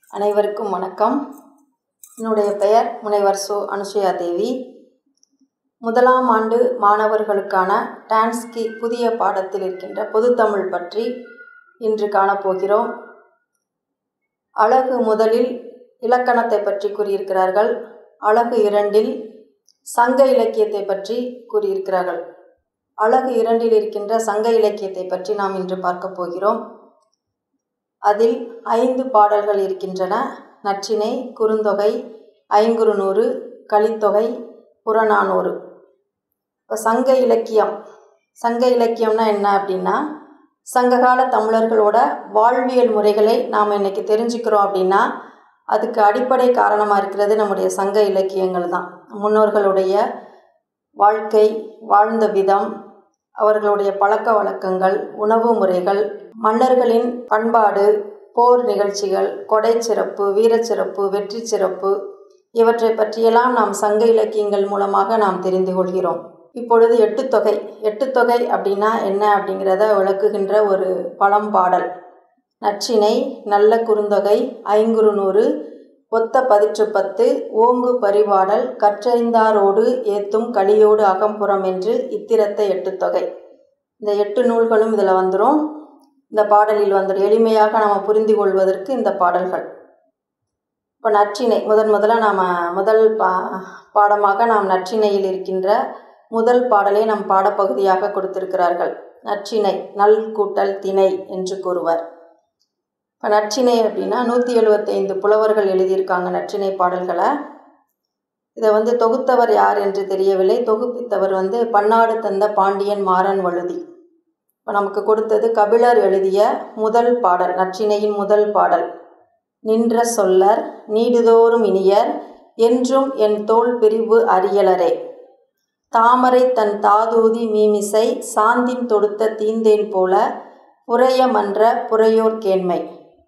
அனைவருக்கும் வணக்கம் என்னுடைய பெயர் முனைவர் சு அனுசுயா தேவி முதலாம் ஆண்டு மாணவர்களுக்கான டான்ஸ்கி புதிய பாடத்தில் இருக்கின்ற பொதுத்தமிழ் பற்றி இன்று காணப்போகிறோம் அழகு முதலில் இலக்கணத்தை பற்றி கூறியிருக்கிறார்கள் அழகு இரண்டில் சங்க இலக்கியத்தை பற்றி கூறியிருக்கிறார்கள் அழகு இரண்டில் இருக்கின்ற சங்க இலக்கியத்தை பற்றி நாம் இன்று பார்க்க போகிறோம் அதில் ஐந்து பாடல்கள் இருக்கின்றன நற்றினை குறுந்தொகை ஐங்குறுநூறு கலித்தொகை புறநானூறு இப்போ சங்க இலக்கியம் சங்க இலக்கியம்னா என்ன அப்படின்னா சங்ககால தமிழர்களோட வாழ்வியல் முறைகளை நாம் இன்னைக்கு தெரிஞ்சுக்கிறோம் அப்படின்னா அதுக்கு அடிப்படை காரணமாக இருக்கிறது நம்முடைய சங்க இலக்கியங்கள் தான் முன்னோர்களுடைய வாழ்க்கை வாழ்ந்த விதம் அவர்களுடைய பழக்க வழக்கங்கள் உணவு முறைகள் மன்னர்களின் பண்பாடு போர் நிகழ்ச்சிகள் கொடை சிறப்பு வீரச்சிறப்பு வெற்றி சிறப்பு இவற்றை பற்றியெல்லாம் நாம் சங்க இலக்கியங்கள் மூலமாக நாம் தெரிந்து கொள்கிறோம் இப்பொழுது எட்டுத்தொகை எட்டுத்தொகை அப்படின்னா என்ன அப்படிங்கிறத விளக்குகின்ற ஒரு பழம்பாடல் நச்சினை நல்ல குறுந்தொகை ஐங்குறுநூறு ஒத்த பதிற்று பத்து ஓங்கு பரிபாடல் கற்றறிந்தாரோடு ஏத்தும் கலியோடு அகம்புறம் என்று இத்திரத்த எட்டுத்தொகை இந்த எட்டு நூல்களும் இதில் வந்துடும் இந்த பாடலில் வந்துடும் எளிமையாக நாம் புரிந்து கொள்வதற்கு இந்த பாடல்கள் இப்போ நற்றினை முதன் முதலாக நாம் முதல் பா பாடமாக நாம் நற்றினையில் இருக்கின்ற முதல் பாடலை நம் பாடப்பகுதியாக கொடுத்திருக்கிறார்கள் நற்றினை நல் கூட்டல் திணை என்று கூறுவர் இப்போ நற்றினை அப்படின்னா நூற்றி எழுபத்தைந்து புலவர்கள் எழுதியிருக்காங்க நற்றினை பாடல்களை இதை வந்து தொகுத்தவர் யார் என்று தெரியவில்லை தொகுப்பித்தவர் வந்து பன்னாடு தந்த பாண்டியன் மாறன் வழுதி இப்போ நமக்கு கொடுத்தது கபிலர் எழுதிய முதல் பாடல் நற்றினையின் முதல் பாடல் நின்ற சொல்லர் நீடுதோறும் இனியர் என்றும் என் தோல் பிரிவு அறியலரே தாமரை தன் தாதூதி மீமிசை சாந்தின் தொடுத்த தீந்தேன் போல புறையமன்ற புறையோர் கேண்மை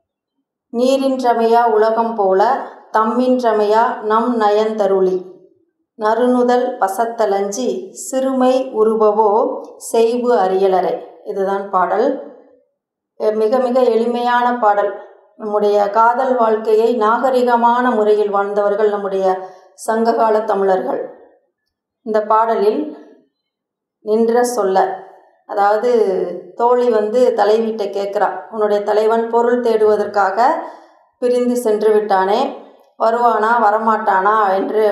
நீரின்றமையா உலகம் போல தம்மின்றமையா நம் நயந்தருளி நறுநுதல் பசத்தலஞ்சி சிறுமை உருவவோ செய்வு அறியலரே இதுதான் பாடல் மிக மிக எளிமையான பாடல் நம்முடைய காதல் வாழ்க்கையை நாகரிகமான முறையில் வாழ்ந்தவர்கள் நம்முடைய சங்ககால தமிழர்கள் இந்த பாடலில் நின்ற சொல்ல அதாவது தோழி வந்து தலைவீட்டை கேட்குறா உன்னுடைய தலைவன் பொருள் தேடுவதற்காக பிரிந்து சென்று விட்டானே வருவானா வரமாட்டானா என்று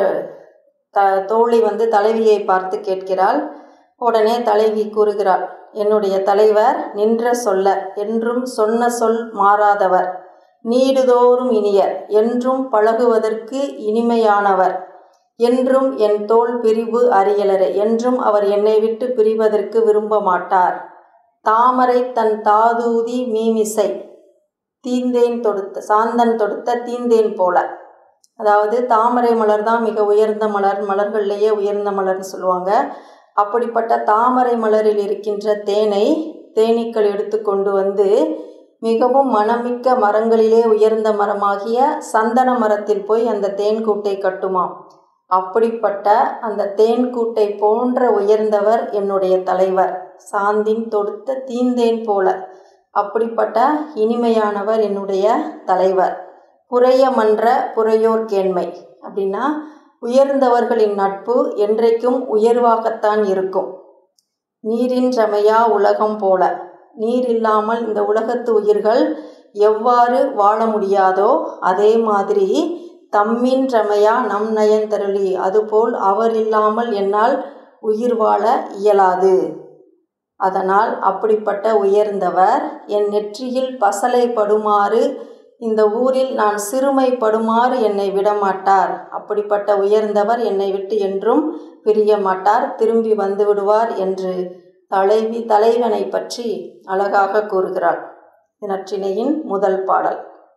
த தோழி வந்து தலைவியை பார்த்து கேட்கிறாள் உடனே தலைவி கூறுகிறாள் என்னுடைய தலைவர் நின்ற சொல்ல என்றும் சொன்ன சொல் மாறாதவர் நீடுதோறும் இனியர் என்றும் பழகுவதற்கு இனிமையானவர் என்றும் என் தோல் பிரிவு அறியலரே என்றும் அவர் என்னை விட்டு பிரிவதற்கு விரும்ப மாட்டார் தாமரை தன் தாதூதி மீமிசை தீந்தேன் தொடுத்த சாந்தன் தொடுத்த தீந்தேன் போல அதாவது தாமரை மலர் தான் மிக உயர்ந்த மலர் மலர்கள்லேயே உயர்ந்த மலர்னு சொல்லுவாங்க அப்படிப்பட்ட தாமரை மலரில் இருக்கின்ற தேனை தேனீக்கள் எடுத்து கொண்டு வந்து மிகவும் மனமிக்க மரங்களிலே உயர்ந்த மரமாகிய சந்தன மரத்தில் போய் அந்த தேன் கூட்டை கட்டுமாம் அப்படிப்பட்ட அந்த தேன் கூட்டை போன்ற உயர்ந்தவர் என்னுடைய தலைவர் சாந்தின் தொடுத்த தீந்தேன் போல அப்படிப்பட்ட இனிமையானவர் என்னுடைய தலைவர் புறையமன்ற புறையோர் கேண்மை அப்படின்னா உயர்ந்தவர்களின் நட்பு என்றைக்கும் உயர்வாகத்தான் இருக்கும் நீரின்றமையா உலகம் போல நீர் இல்லாமல் இந்த உலகத்து உயிர்கள் எவ்வாறு வாழ முடியாதோ அதே மாதிரி தம்மின்றமையா நம் நயந்தருளி அதுபோல் அவர் இல்லாமல் என்னால் உயிர் வாழ இயலாது அதனால் அப்படிப்பட்ட உயர்ந்தவர் என் நெற்றியில் பசலை படுமாறு இந்த ஊரில் நான் சிறுமைப்படுமாறு என்னை விடமாட்டார் அப்படிப்பட்ட உயர்ந்தவர் என்னை விட்டு என்றும் பிரிய மாட்டார் திரும்பி வந்து விடுவார் என்று தலைவி தலைவனை பற்றி அழகாக கூறுகிறாள் நற்றினையின் முதல் பாடல்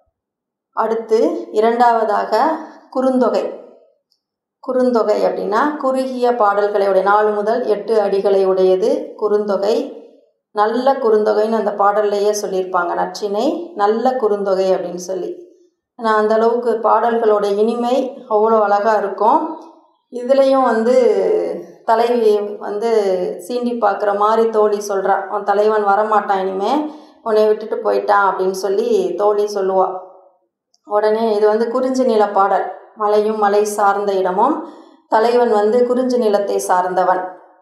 அடுத்து இரண்டாவதாக குறுந்தொகை குறுந்தொகை அப்படின்னா குறுகிய பாடல்களை உடைய நாலு முதல் எட்டு அடிகளை உடையது குறுந்தொகை நல்ல குறுந்தொகைன்னு அந்த பாடல்லையே சொல்லியிருப்பாங்க நற்றினை நல்ல குறுந்தொகை அப்படின்னு சொல்லி நான் அந்த அளவுக்கு பாடல்களோட இனிமை அவ்வளோ அழகாக இருக்கும் இதுலேயும் வந்து தலைவி வந்து சீண்டி பார்க்குற மாதிரி தோழி சொல்கிறா உன் தலைவன் வரமாட்டான் இனிமே உன்னை விட்டுட்டு போயிட்டான் அப்படின்னு சொல்லி தோழி சொல்லுவாள் உடனே இது வந்து குறிஞ்சி நில பாடல் மலையும் மலை சார்ந்த இடமும் தலைவன் வந்து குறிஞ்சி நிலத்தை சார்ந்தவன்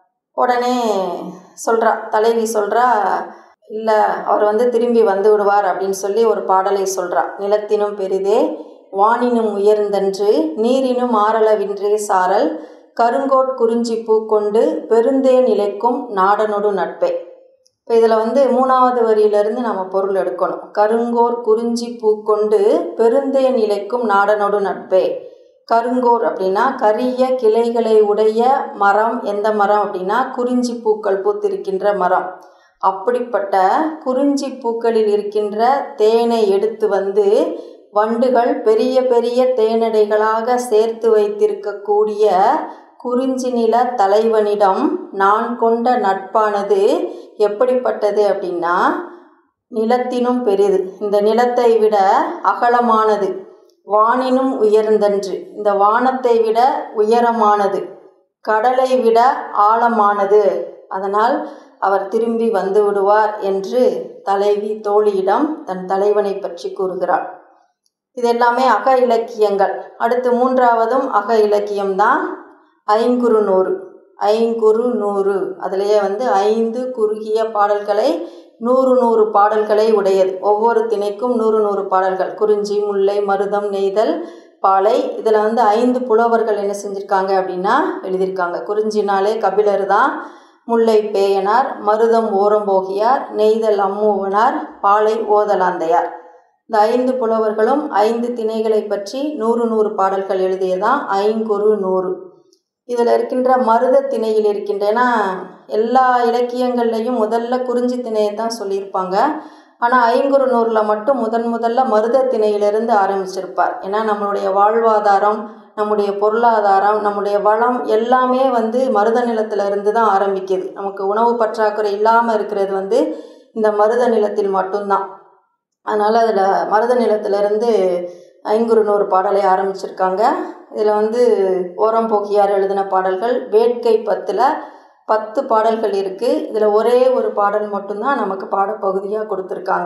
உடனே சொல்கிறா தலைவி சொல்கிறா இல்லை அவர் வந்து திரும்பி வந்து விடுவார் அப்படின்னு சொல்லி ஒரு பாடலை சொல்கிறா நிலத்தினும் பெரிதே வானினும் உயர்ந்தன்று நீரினும் ஆரளவின்றே சாரல் கருங்கோட் குறிஞ்சி பூ கொண்டு பெருந்தே நிலைக்கும் நாடனொடு நட்பே இப்போ இதில் வந்து மூணாவது வரியிலிருந்து நம்ம பொருள் எடுக்கணும் கருங்கோர் குறிஞ்சி பூ கொண்டு பெருந்தே நிலைக்கும் நாடனொடு நட்பே கருங்கோர் அப்படின்னா கரிய கிளைகளை உடைய மரம் எந்த மரம் அப்படின்னா குறிஞ்சி பூக்கள் பூத்திருக்கின்ற மரம் அப்படிப்பட்ட குறிஞ்சி பூக்களில் இருக்கின்ற தேனை எடுத்து வந்து வண்டுகள் பெரிய பெரிய தேனடைகளாக சேர்த்து வைத்திருக்கக்கூடிய குறிஞ்சி நில தலைவனிடம் நான் கொண்ட நட்பானது எப்படிப்பட்டது அப்படின்னா நிலத்தினும் பெரிது இந்த நிலத்தை விட அகலமானது வானினும் உயர்ந்தன்று இந்த வானத்தை விட உயரமானது கடலை விட ஆழமானது அதனால் அவர் திரும்பி வந்து விடுவார் என்று தலைவி தோழியிடம் தன் தலைவனை பற்றி கூறுகிறாள் இது எல்லாமே அக இலக்கியங்கள் அடுத்து மூன்றாவதும் அக இலக்கியம்தான் ஐங்குறு நூறு ஐங்குறு நூறு அதிலேயே வந்து ஐந்து குறுகிய பாடல்களை நூறு நூறு பாடல்களை உடையது ஒவ்வொரு திணைக்கும் நூறு நூறு பாடல்கள் குறிஞ்சி முல்லை மருதம் நெய்தல் பாலை இதில் வந்து ஐந்து புலவர்கள் என்ன செஞ்சுருக்காங்க அப்படின்னா எழுதியிருக்காங்க குறிஞ்சினாலே கபிலர் தான் முல்லை பேயனார் மருதம் ஓரம்போகியார் நெய்தல் அம்மூவனார் பாலை ஓதலாந்தையார் இந்த ஐந்து புலவர்களும் ஐந்து திணைகளை பற்றி நூறு நூறு பாடல்கள் எழுதியதான் ஐங்குறு நூறு இதில் இருக்கின்ற மருத திணையில் இருக்கின்ற ஏன்னா எல்லா இலக்கியங்கள்லையும் முதல்ல குறிஞ்சி திணையை தான் சொல்லியிருப்பாங்க ஆனால் ஐங்குறு நூறில் மட்டும் முதன் முதல்ல மருத திணையிலிருந்து ஆரம்பிச்சிருப்பார் ஏன்னா நம்மளுடைய வாழ்வாதாரம் நம்முடைய பொருளாதாரம் நம்முடைய வளம் எல்லாமே வந்து மருத நிலத்தில் இருந்து தான் ஆரம்பிக்குது நமக்கு உணவு பற்றாக்குறை இல்லாமல் இருக்கிறது வந்து இந்த மருத நிலத்தில் மட்டும்தான் அதனால் அதில் மருத நிலத்திலிருந்து ஐங்குறு நூறு பாடலை ஆரம்பிச்சிருக்காங்க இதில் வந்து ஓரம் போக்கியார் எழுதின பாடல்கள் வேட்கை பத்தில் பத்து பாடல்கள் இருக்குது இதில் ஒரே ஒரு பாடல் மட்டும்தான் நமக்கு பாடப்பகுதியாக கொடுத்துருக்காங்க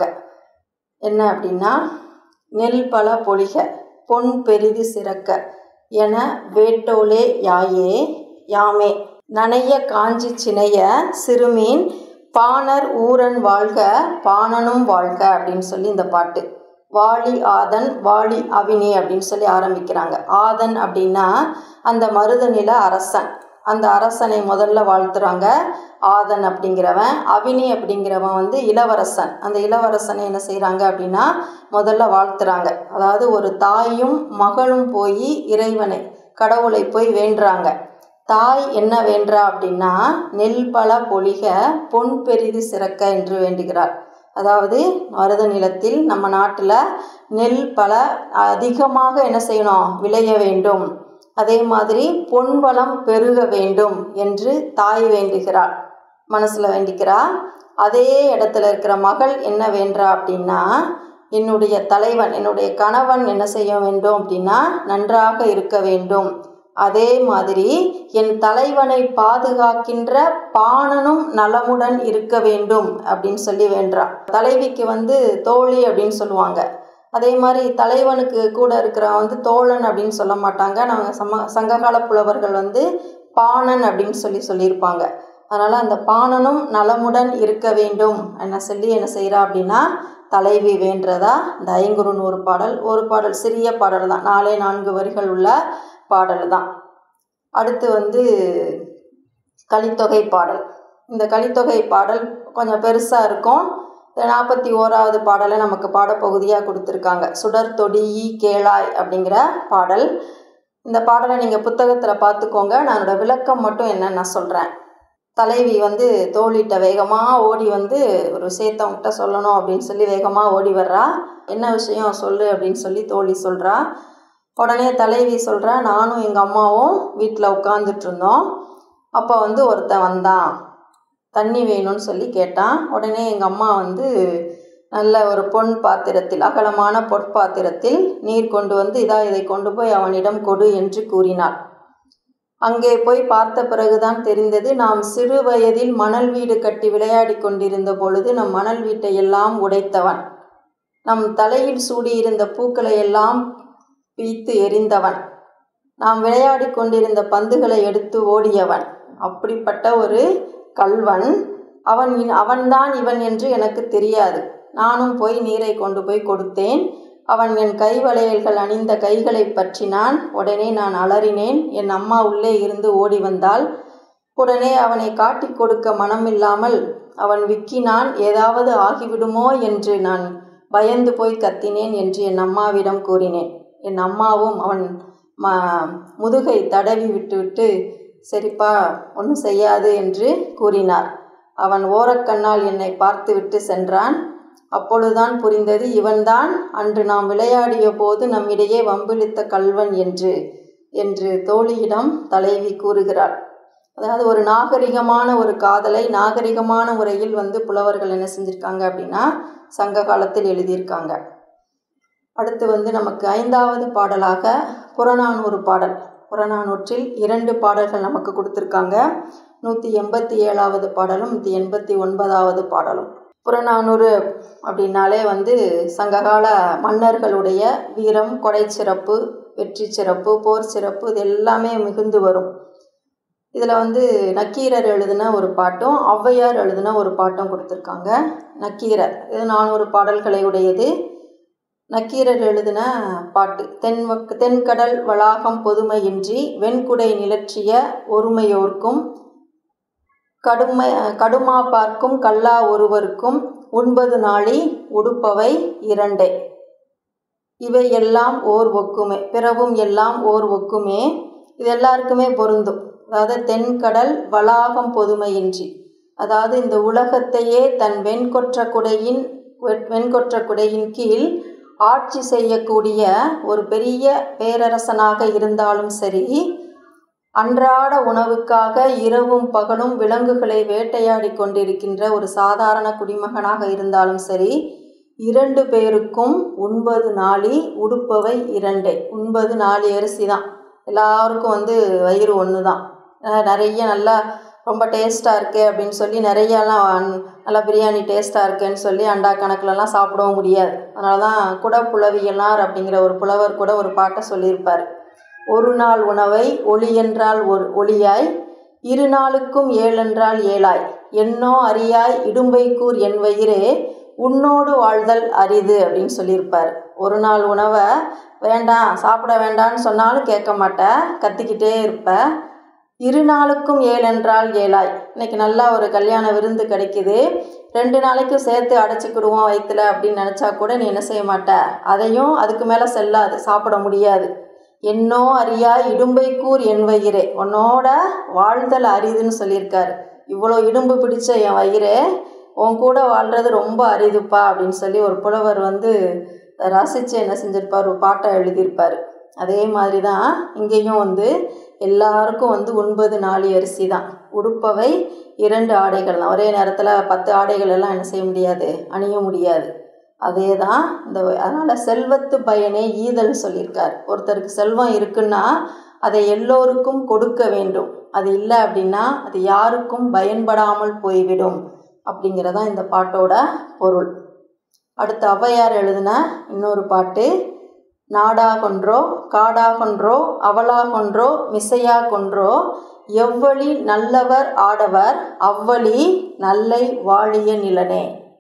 என்ன அப்படின்னா நெல் பல பொழிக பொன் பெரிது சிறக்க என வேட்டோலே யாயே யாமே நனைய காஞ்சி சினைய சிறுமீன் பாணர் ஊரன் வாழ்க பாணனும் வாழ்க அப்படின்னு சொல்லி இந்த பாட்டு வாலி ஆதன் வாலி அவினி அப்படின்னு சொல்லி ஆரம்பிக்கிறாங்க ஆதன் அப்படின்னா அந்த மருதநில அரசன் அந்த அரசனை முதல்ல வாழ்த்துறாங்க ஆதன் அப்படிங்கிறவன் அவினி அப்படிங்கிறவன் வந்து இளவரசன் அந்த இளவரசனை என்ன செய்கிறாங்க அப்படின்னா முதல்ல வாழ்த்துறாங்க அதாவது ஒரு தாயும் மகளும் போய் இறைவனை கடவுளை போய் வேண்டுறாங்க தாய் என்ன வேண்டா அப்படின்னா நெல் பல பொழிக பொன் பெரிது சிறக்க என்று வேண்டுகிறார் அதாவது மருத நிலத்தில் நம்ம நாட்டில் நெல் பல அதிகமாக என்ன செய்யணும் விளைய வேண்டும் அதே மாதிரி பொன் வளம் பெருக வேண்டும் என்று தாய் வேண்டுகிறாள் மனசில் வேண்டிக்கிறா அதே இடத்துல இருக்கிற மகள் என்ன வேண்டா அப்படின்னா என்னுடைய தலைவன் என்னுடைய கணவன் என்ன செய்ய வேண்டும் அப்படின்னா நன்றாக இருக்க வேண்டும் அதே மாதிரி என் தலைவனை பாதுகாக்கின்ற பாணனும் நலமுடன் இருக்க வேண்டும் அப்படின்னு சொல்லி வேண்டான் தலைவிக்கு வந்து தோழி அப்படின்னு சொல்லுவாங்க அதே மாதிரி தலைவனுக்கு கூட இருக்கிறவன் வந்து தோழன் அப்படின்னு சொல்ல மாட்டாங்க நம்ம சம சங்ககால புலவர்கள் வந்து பாணன் அப்படின்னு சொல்லி சொல்லியிருப்பாங்க அதனால் அந்த பாணனும் நலமுடன் இருக்க வேண்டும் என்ன சொல்லி என்ன செய்கிறா அப்படின்னா தலைவி வேண்டதா இந்த ஐங்குறு நூறு பாடல் ஒரு பாடல் சிறிய பாடல் தான் நாலே நான்கு வரிகள் உள்ள பாடல் தான் அடுத்து வந்து கலித்தொகை பாடல் இந்த கலித்தொகை பாடல் கொஞ்சம் பெருசாக இருக்கும் நாற்பத்தி ஓராவது பாடலை நமக்கு பாடப்பகுதியாக கொடுத்துருக்காங்க சுடர் தொடியி கேளாய் அப்படிங்கிற பாடல் இந்த பாடலை நீங்கள் புத்தகத்தில் பார்த்துக்கோங்க நான் என்னோடய விளக்கம் மட்டும் என்னன்னு நான் சொல்கிறேன் தலைவி வந்து தோழிட்ட வேகமாக ஓடி வந்து ஒரு விஷயத்த அவங்ககிட்ட சொல்லணும் அப்படின்னு சொல்லி வேகமாக ஓடி வர்றா என்ன விஷயம் சொல்லு அப்படின்னு சொல்லி தோழி சொல்கிறா உடனே தலைவி சொல்கிறா நானும் எங்கள் அம்மாவும் வீட்டில் உட்காந்துட்டு இருந்தோம் அப்போ வந்து ஒருத்தன் வந்தான் தண்ணி வேணும்னு சொல்லி கேட்டான் உடனே எங்கள் அம்மா வந்து நல்ல ஒரு பொன் பாத்திரத்தில் அகலமான பொற்பாத்திரத்தில் நீர் கொண்டு வந்து இதா இதை கொண்டு போய் அவனிடம் கொடு என்று கூறினாள் அங்கே போய் பார்த்த பிறகுதான் தெரிந்தது நாம் சிறு வயதில் மணல் வீடு கட்டி விளையாடி கொண்டிருந்த பொழுது நம் மணல் வீட்டை எல்லாம் உடைத்தவன் நம் தலையில் சூடியிருந்த பூக்களை எல்லாம் பீத்து எறிந்தவன் நாம் விளையாடி கொண்டிருந்த பந்துகளை எடுத்து ஓடியவன் அப்படிப்பட்ட ஒரு கல்வன் அவன் அவன்தான் இவன் என்று எனக்கு தெரியாது நானும் போய் நீரை கொண்டு போய் கொடுத்தேன் அவன் என் கை வளையல்கள் அணிந்த கைகளை பற்றினான் உடனே நான் அலறினேன் என் அம்மா உள்ளே இருந்து ஓடி வந்தால் உடனே அவனை காட்டிக் கொடுக்க மனமில்லாமல் அவன் விக்கினான் ஏதாவது ஆகிவிடுமோ என்று நான் பயந்து போய் கத்தினேன் என்று என் அம்மாவிடம் கூறினேன் என் அம்மாவும் அவன் ம முதுகை தடவி விட்டுவிட்டு சரிப்பா ஒன்றும் செய்யாது என்று கூறினார் அவன் ஓரக்கண்ணால் என்னை பார்த்துவிட்டு சென்றான் அப்பொழுதுதான் புரிந்தது இவன்தான் அன்று நாம் விளையாடிய போது நம்மிடையே வம்பிழுத்த கல்வன் என்று என்று தோழியிடம் தலைவி கூறுகிறாள் அதாவது ஒரு நாகரிகமான ஒரு காதலை நாகரிகமான முறையில் வந்து புலவர்கள் என்ன செஞ்சுருக்காங்க அப்படின்னா சங்க காலத்தில் எழுதியிருக்காங்க அடுத்து வந்து நமக்கு ஐந்தாவது பாடலாக புறநானூறு பாடல் புறநானூற்றில் இரண்டு பாடல்கள் நமக்கு கொடுத்துருக்காங்க நூற்றி எண்பத்தி ஏழாவது பாடலும் நூற்றி எண்பத்தி ஒன்பதாவது பாடலும் புறநானூறு அப்படின்னாலே வந்து சங்ககால மன்னர்களுடைய வீரம் கொடை சிறப்பு வெற்றி சிறப்பு போர் சிறப்பு இது எல்லாமே மிகுந்து வரும் இதில் வந்து நக்கீரர் எழுதின ஒரு பாட்டும் ஔவையார் எழுதின ஒரு பாட்டும் கொடுத்துருக்காங்க நக்கீரர் இது நானூறு பாடல்களை உடையது நக்கீரர் எழுதின பாட்டு தென் தென்கடல் வளாகம் பொதுமையின்றி வெண்குடை நிலற்றிய ஒருமையோர்க்கும் கடுமை கடுமா பார்க்கும் கல்லா ஒருவருக்கும் உண்பது நாளி உடுப்பவை இரண்டே இவை எல்லாம் ஓர் ஒக்குமே பிறவும் எல்லாம் ஓர் ஒக்குமே இது எல்லாருக்குமே பொருந்தும் அதாவது தென்கடல் வளாகம் பொதுமையின்றி அதாவது இந்த உலகத்தையே தன் வெண்கொற்ற குடையின் வெண்கொற்ற குடையின் கீழ் ஆட்சி செய்யக்கூடிய ஒரு பெரிய பேரரசனாக இருந்தாலும் சரி அன்றாட உணவுக்காக இரவும் பகலும் விலங்குகளை வேட்டையாடி கொண்டிருக்கின்ற ஒரு சாதாரண குடிமகனாக இருந்தாலும் சரி இரண்டு பேருக்கும் உண்பது நாளி உடுப்பவை இரண்டே உண்பது நாலு அரிசி தான் எல்லாருக்கும் வந்து வயிறு ஒன்று தான் நிறைய நல்லா ரொம்ப டேஸ்ட்டாக இருக்கே அப்படின்னு சொல்லி நிறையாலாம் நல்லா பிரியாணி டேஸ்ட்டாக இருக்கேன்னு சொல்லி அண்டா கணக்கிலலாம் சாப்பிடவும் முடியாது அதனால தான் குடப்புலவியலார் அப்படிங்கிற ஒரு புலவர் கூட ஒரு பாட்டை சொல்லியிருப்பார் ஒரு நாள் உணவை ஒளி என்றால் ஒரு ஒளியாய் இரு நாளுக்கும் ஏழென்றால் ஏழாய் என்னோ அறியாய் இடும்பைக்கூர் என் வயிறே உன்னோடு வாழ்தல் அரிது அப்படின்னு சொல்லியிருப்பார் ஒரு நாள் உணவை வேண்டாம் சாப்பிட வேண்டாம்னு சொன்னாலும் கேட்க மாட்டேன் கத்திக்கிட்டே இருப்பேன் இரு நாளுக்கும் ஏழென்றால் ஏழாய் இன்னைக்கு நல்லா ஒரு கல்யாண விருந்து கிடைக்குது ரெண்டு நாளைக்கும் சேர்த்து அடைச்சிக்கிடுவோம் வயிற்றுல அப்படின்னு நினச்சா கூட நீ என்ன செய்ய மாட்ட அதையும் அதுக்கு மேலே செல்லாது சாப்பிட முடியாது என்னோ அறியா இடும்பைக்கூர் என் வயிறே உன்னோட வாழ்தல் அரிதுன்னு சொல்லியிருக்காரு இவ்வளோ இடும்பு பிடிச்ச என் வயிறே உன் கூட வாழ்கிறது ரொம்ப அரிதுப்பா அப்படின்னு சொல்லி ஒரு புலவர் வந்து ரசித்து என்ன செஞ்சிருப்பார் ஒரு பாட்டை எழுதியிருப்பார் அதே மாதிரி தான் இங்கேயும் வந்து எல்லாருக்கும் வந்து ஒன்பது நாலு அரிசி தான் உடுப்பவை இரண்டு ஆடைகள் தான் ஒரே நேரத்தில் பத்து ஆடைகள் எல்லாம் என்ன செய்ய முடியாது அணிய முடியாது அதே தான் இந்த அதனால் செல்வத்து பயனே ஈதல் சொல்லியிருக்கார் ஒருத்தருக்கு செல்வம் இருக்குன்னா அதை எல்லோருக்கும் கொடுக்க வேண்டும் அது இல்லை அப்படின்னா அது யாருக்கும் பயன்படாமல் போய்விடும் அப்படிங்கிறதான் இந்த பாட்டோட பொருள் அடுத்து ஔவையார் எழுதின இன்னொரு பாட்டு நாடா கொன்றோ காடா கொன்றோ அவளா கொன்றோ மிசையா கொன்றோ எவ்வழி நல்லவர் ஆடவர் அவ்வழி நல்லை வாழிய நிலனே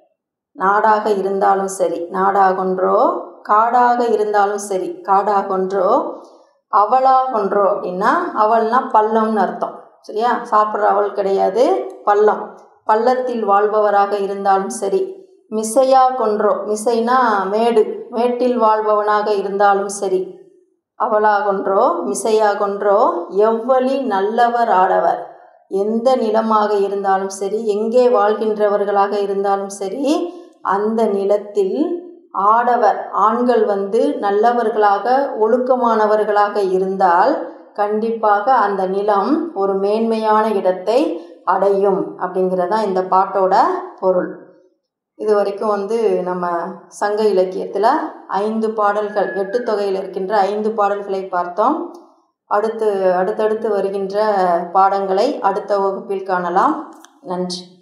நாடாக இருந்தாலும் சரி நாடாகொன்றோ காடாக இருந்தாலும் சரி காடாகொன்றோ அவளாகொன்றோ அப்படின்னா அவள்னா பள்ளம்னு அர்த்தம் சரியா சாப்பிட்ற அவள் கிடையாது பள்ளம் பள்ளத்தில் வாழ்பவராக இருந்தாலும் சரி மிசையா கொன்றோ மிசைனா மேடு மேட்டில் வாழ்பவனாக இருந்தாலும் சரி அவளாகொன்றோ மிசையாகொன்றோ எவ்வழி நல்லவர் ஆடவர் எந்த நிலமாக இருந்தாலும் சரி எங்கே வாழ்கின்றவர்களாக இருந்தாலும் சரி அந்த நிலத்தில் ஆடவர் ஆண்கள் வந்து நல்லவர்களாக ஒழுக்கமானவர்களாக இருந்தால் கண்டிப்பாக அந்த நிலம் ஒரு மேன்மையான இடத்தை அடையும் அப்படிங்கிறதான் இந்த பாட்டோட பொருள் இது வரைக்கும் வந்து நம்ம சங்க இலக்கியத்தில் ஐந்து பாடல்கள் எட்டு தொகையில் இருக்கின்ற ஐந்து பாடல்களை பார்த்தோம் அடுத்து அடுத்தடுத்து வருகின்ற பாடங்களை அடுத்த வகுப்பில் காணலாம் நன்றி